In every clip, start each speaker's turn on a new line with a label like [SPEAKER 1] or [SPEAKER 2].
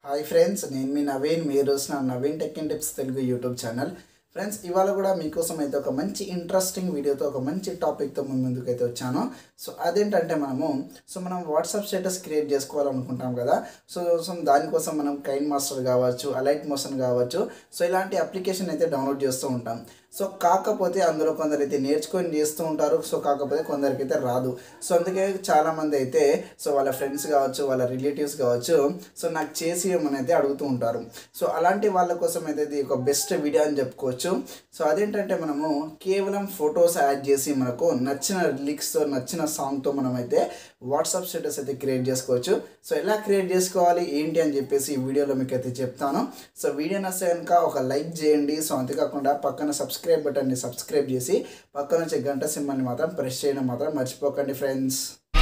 [SPEAKER 1] hi friends నేను మీ నవీన్ మీరు నా Naveen tech and tips Telugu YouTube channel friends ఇవాళ కూడా మీకోసం అయితే ఒక మంచి ఇంట్రెస్టింగ్ వీడియోతో ఒక మంచి టాపిక్తో మీ ముందుకు అయితే వచ్చాను సో అదేంటంటే మనము సో మనం వాట్సాప్ స్టేటస్ క్రియేట్ చేసుకోవాలనుకుంటాం కదా సో సో దానికోసం మనం కైన్ మాస్టర్ కావచ్చు అలైట్ మోషన్ కావచ్చు సో ఇలాంటి అప్లికేషన్ అయితే డౌన్లోడ్ చేస్తూ ఉంటాం సో కాకపోతే అందులో కొందరైతే నేర్చుకొని చేస్తూ ఉంటారు సో కాకపోతే కొందరికి అయితే రాదు సో అందుకే చాలామంది అయితే సో వాళ్ళ ఫ్రెండ్స్ కావచ్చు వాళ్ళ రిలేటివ్స్ కావచ్చు సో నాకు చేసి ఇవ్వమని అయితే అడుగుతూ ఉంటారు సో అలాంటి వాళ్ళ కోసం అయితే ఇది ఒక బెస్ట్ వీడియో అని చెప్పుకోవచ్చు సో అదేంటంటే మనము కేవలం ఫొటోస్ యాడ్ చేసి మనకు నచ్చిన లిరిక్స్తో నచ్చిన సాంగ్తో మనం అయితే వాట్సాప్ స్టేటస్ అయితే క్రియేట్ చేసుకోవచ్చు సో ఎలా క్రియేట్ చేసుకోవాలి ఏంటి అని చెప్పేసి ఈ వీడియోలో మీకు అయితే చెప్తాను సో వీడియో నచ్చే కనుక ఒక లైక్ చేయండి సో అంతేకాకుండా పక్కన సబ్స్క్రైబ్ బటన్ని సబ్స్క్రైబ్ చేసి పక్కన వచ్చే గంట సింబల్ని మాత్రం ప్రెస్ చేయడం మాత్రం మర్చిపోకండి ఫ్రెండ్స్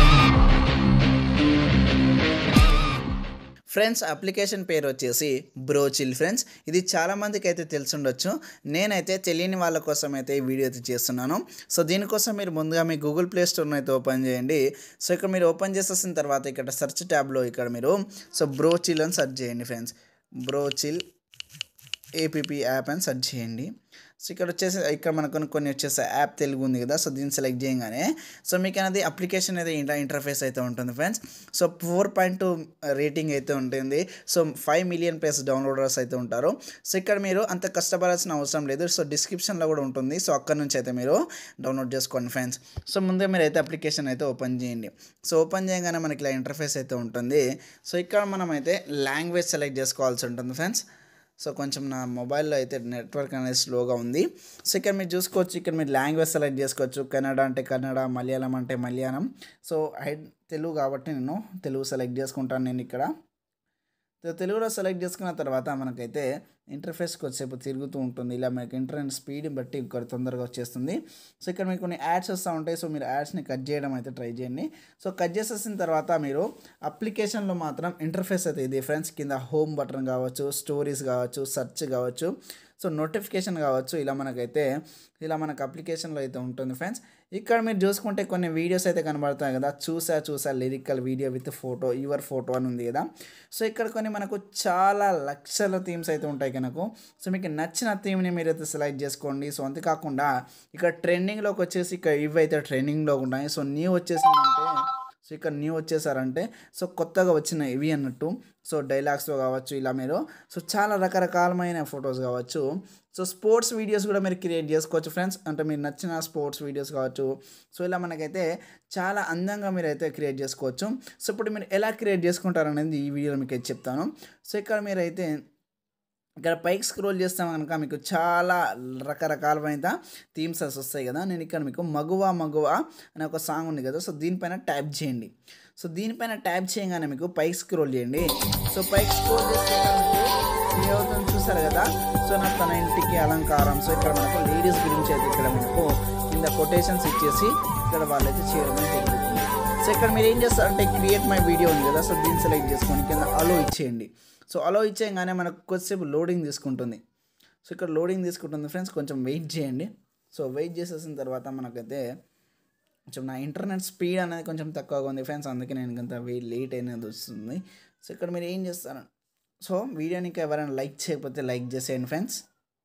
[SPEAKER 1] ఫ్రెండ్స్ అప్లికేషన్ పేరు వచ్చేసి బ్రోచిల్ ఫ్రెండ్స్ ఇది చాలామందికి అయితే తెలిసిండొచ్చు నేనైతే తెలియని వాళ్ళ కోసం అయితే ఈ వీడియో అయితే చేస్తున్నాను సో దీనికోసం మీరు ముందుగా మీ గూగుల్ ప్లే స్టోర్ని అయితే ఓపెన్ చేయండి సో ఇక్కడ మీరు ఓపెన్ చేసేసిన తర్వాత ఇక్కడ సెర్చ్ ట్యాబ్లో ఇక్కడ మీరు సో బ్రోచిల్ అని సెర్చ్ చేయండి ఫ్రెండ్స్ బ్రోచిల్ ఏపీపీ యాప్ అని సెర్చ్ చేయండి సో ఇక్కడ వచ్చేసి ఇక్కడ మనకు కొన్ని వచ్చేసి యాప్ తెలుగు ఉంది కదా సో దీన్ని సెలెక్ట్ చేయగానే సో మీకు అనేది అప్లికేషన్ అయితే ఇంటర్ ఇంటర్ఫేస్ అయితే ఉంటుంది friends so four point two rating అయితే ఉంటుంది so five million plus downloaders అయితే ఉంటారు సో ఇక్కడ మీరు అంత కష్టపడాల్సిన అవసరం లేదు సో డిస్క్రిప్షన్లో కూడా ఉంటుంది సో అక్కడ నుంచి అయితే మీరు డౌన్లోడ్ చేసుకోండి ఫ్రెండ్స్ సో ముందే మీరు అయితే అప్లికేషన్ అయితే ఓపెన్ చేయండి సో ఓపెన్ చేయగానే మనకి ఇలా ఇంటర్ఫేస్ అయితే ఉంటుంది సో ఇక్కడ మనం అయితే లాంగ్వేజ్ సెలెక్ట్ చేసుకోవాల్సి ఉంటుంది ఫ్రెండ్స్ సో కొంచెం నా మొబైల్లో అయితే నెట్వర్క్ అనేది స్లోగా ఉంది సో ఇక్కడ మీరు చూసుకోవచ్చు ఇక్కడ మీరు లాంగ్వేజ్ సెలెక్ట్ చేసుకోవచ్చు కన్నడ అంటే కన్నడ మలయాళం అంటే మలయాళం సో ఐ తెలుగు కాబట్టి నేను తెలుగు సెలెక్ట్ చేసుకుంటాను నేను ఇక్కడ సో తెలుగులో సెలెక్ట్ చేసుకున్న తర్వాత మనకైతే ఇంటర్ఫేస్కి వచ్చేపు తిరుగుతూ ఉంటుంది ఇలా మనకి ఇంటర్నెట్ స్పీడ్ బట్టి ఇక్కడ తొందరగా వచ్చేస్తుంది సో ఇక్కడ మీకు కొన్ని యాడ్స్ వస్తూ ఉంటాయి సో మీరు యాడ్స్ని కట్ చేయడం అయితే ట్రై చేయండి సో కట్ చేసేసిన తర్వాత మీరు అప్లికేషన్లో మాత్రం ఇంటర్ఫేస్ అయితే ఇది ఫ్రెండ్స్ కింద హోమ్ బటన్ కావచ్చు స్టోరీస్ కావచ్చు సెర్చ్ కావచ్చు సో నోటిఫికేషన్ కావచ్చు ఇలా మనకైతే ఇలా మనకు అప్లికేషన్లో అయితే ఉంటుంది ఫ్రెండ్స్ ఇక్కడ మీరు చూసుకుంటే కొన్ని వీడియోస్ అయితే కనబడతాయి కదా చూసా చూసా lyrical video with photo your photo అని ఉంది కదా సో ఇక్కడ కొన్ని మనకు చాలా లక్షల థీమ్స్ అయితే ఉంటాయి కనుక సో మీకు నచ్చిన థీమ్ని మీరైతే సెలెక్ట్ చేసుకోండి సో అంతేకాకుండా ఇక్కడ ట్రెండింగ్లోకి వచ్చేసి ఇక్కడ ఇవి అయితే ట్రెండింగ్లో ఉన్నాయి సో న్యూ వచ్చేసిందంటే సో ఇక్కడ న్యూ వచ్చేసారంటే సో కొత్తగా వచ్చిన ఇవి అన్నట్టు సో డైలాగ్స్లో కావచ్చు ఇలా మీరు సో చాలా రకరకాలమైన ఫొటోస్ కావచ్చు సో స్పోర్ట్స్ వీడియోస్ కూడా మీరు క్రియేట్ చేసుకోవచ్చు ఫ్రెండ్స్ అంటే మీరు నచ్చిన స్పోర్ట్స్ వీడియోస్ కావచ్చు సో ఇలా మనకైతే చాలా అందంగా మీరు అయితే క్రియేట్ చేసుకోవచ్చు సో ఇప్పుడు మీరు ఎలా క్రియేట్ చేసుకుంటారనేది ఈ వీడియోలో మీకు అయితే చెప్తాను సో ఇక్కడ మీరైతే ఇక్కడ పైకి స్క్రోల్ చేస్తాం కనుక మీకు చాలా రకరకాలమైన థీమ్స్ వస్తాయి కదా నేను ఇక్కడ మీకు మగువ మగువ అనే ఒక సాంగ్ ఉంది కదా సో దీనిపైన ట్యాప్ చేయండి సో దీనిపైన ట్యాప్ చేయగానే మీకు పైకి స్క్రోల్ చేయండి సో పైకి స్క్రోల్ చేస్తే మీకు ఏమవుతుందో చూసారు కదా సో నాకు తన ఇంటికి అలంకారం సో ఇక్కడ మనకు లేడీస్ గురించి అయితే ఇక్కడ మనకు కింద కొటేషన్స్ ఇచ్చేసి ఇక్కడ వాళ్ళైతే చేయడం జరుగుతుంది సో ఇక్కడ మీరు ఏం చేస్తారంటే క్రియేట్ మై వీడియో ఉంది కదా సో దీన్ని సెలెక్ట్ చేసుకొని కింద అలో ఇచ్చేయండి సో అలో ఇచ్చేయగానే మనకు కొద్దిసేపు లోడింగ్ తీసుకుంటుంది సో ఇక్కడ లోడింగ్ తీసుకుంటుంది ఫ్రెండ్స్ కొంచెం వెయిట్ చేయండి సో వెయిట్ చేసేసిన తర్వాత మనకైతే కొంచెం నా ఇంటర్నెట్ స్పీడ్ అనేది కొంచెం తక్కువగా ఉంది ఫ్రెండ్స్ అందుకే నేను కొంత వెయిట్ లేట్ అనేది వస్తుంది సో ఇక్కడ మీరు ఏం చేస్తారు సో వీడియోని ఇంకా ఎవరైనా లైక్ చేయకపోతే లైక్ చేసేయండి ఫ్రెండ్స్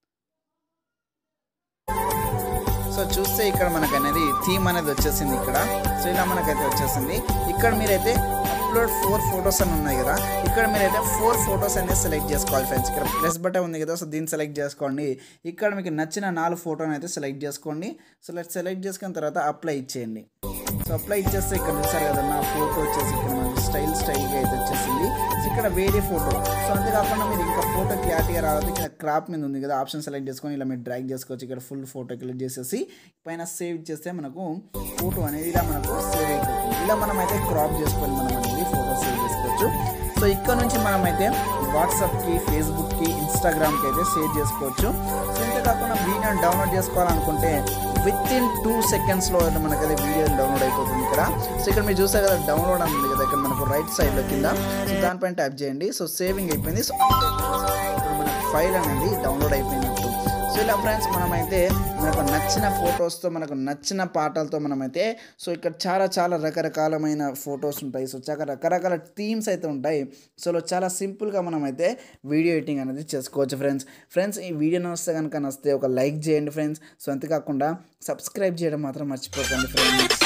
[SPEAKER 1] సో చూస్తే ఇక్కడ మనకు అనేది థీమ్ అనేది వచ్చేసింది ఇక్కడ సో ఇలా మనకైతే వచ్చేసింది ఇక్కడ మీరైతే అప్లోడ్ ఫోర్ ఫొటోస్ అని ఉన్నాయి కదా ఇక్కడ మీరైతే ఫోర్ ఫొటోస్ అనేది సెలెక్ట్ చేసుకోవాలి ఫ్రెండ్స్ ఇక్కడ ప్లస్ బటన్ ఉంది కదా సో దీన్ని సెలెక్ట్ చేసుకోండి ఇక్కడ మీకు నచ్చిన నాలుగు ఫోటోని అయితే సెలెక్ట్ చేసుకోండి సో సెలెక్ట్ చేసుకున్న తర్వాత అప్లై ఇచ్చేయండి సో అప్లై ఇచ్చేస్తే ఇక్కడ చూసారు కదా నా ఫోటో వచ్చేసి ఇక్కడ మనకి స్టైల్ స్టైల్గా అయితే వచ్చేసింది సో ఇక్కడ వేరే ఫోటో సో అంతేకాకుండా మీరు ఇంకా ఫోటో క్లారిటీగా రావాలి ఇక్కడ క్రాప్ మీద ఉంది కదా ఆప్షన్ సెలెక్ట్ చేసుకొని ఇలా మీరు డ్రాగ్ చేసుకోవచ్చు ఇక్కడ ఫుల్ ఫోటో క్లిక్ చేసేసి పైన సేవ్ చేస్తే మనకు ఫోటో అనేది ఇలా మనకు సేవ్ అయిపోతుంది ఇలా మనం అయితే క్రాప్ చేసుకొని మనం అనేది ఫోటో సేవ్ చేసుకోవచ్చు సో ఇక్కడ నుంచి మనం అయితే వాట్సాప్కి ఫేస్బుక్కి ఇన్స్టాగ్రామ్కి అయితే షేర్ చేసుకోవచ్చు సో ఇంతేకాకుండా వీడియోని డౌన్లోడ్ చేసుకోవాలనుకుంటే విత్ ఇన్ టూ సెకండ్స్లో మనకైతే వీడియో డౌన్లోడ్ అయిపోతుంది ఇక్కడ సో ఇక్కడ మీరు చూసారు కదా డౌన్లోడ్ అని ఉంది కదా ఇక్కడ మనకు రైట్ సైడ్లో కింద సో దానిపైన ట్యాప్ చేయండి సో సేవింగ్ అయిపోయింది సో ఇప్పుడు మనకు ఫైల్ అనేది డౌన్లోడ్ అయిపోయినట్టు సో ఇలా ఫ్రెండ్స్ మనమైతే మనకు నచ్చిన ఫొటోస్తో మనకు నచ్చిన పాటలతో మనమైతే సో ఇక్కడ చాలా చాలా రకరకాలమైన ఫొటోస్ ఉంటాయి సో చాలా రకరకాల థీమ్స్ అయితే ఉంటాయి సో చాలా సింపుల్గా మనమైతే వీడియో ఎడిటింగ్ అనేది చేసుకోవచ్చు ఫ్రెండ్స్ ఫ్రెండ్స్ ఈ వీడియో నచ్చితే కనుక నచ్చితే ఒక లైక్ చేయండి ఫ్రెండ్స్ సో అంతేకాకుండా సబ్స్క్రైబ్ చేయడం మాత్రం మర్చిపోకండి ఫ్రెండ్స్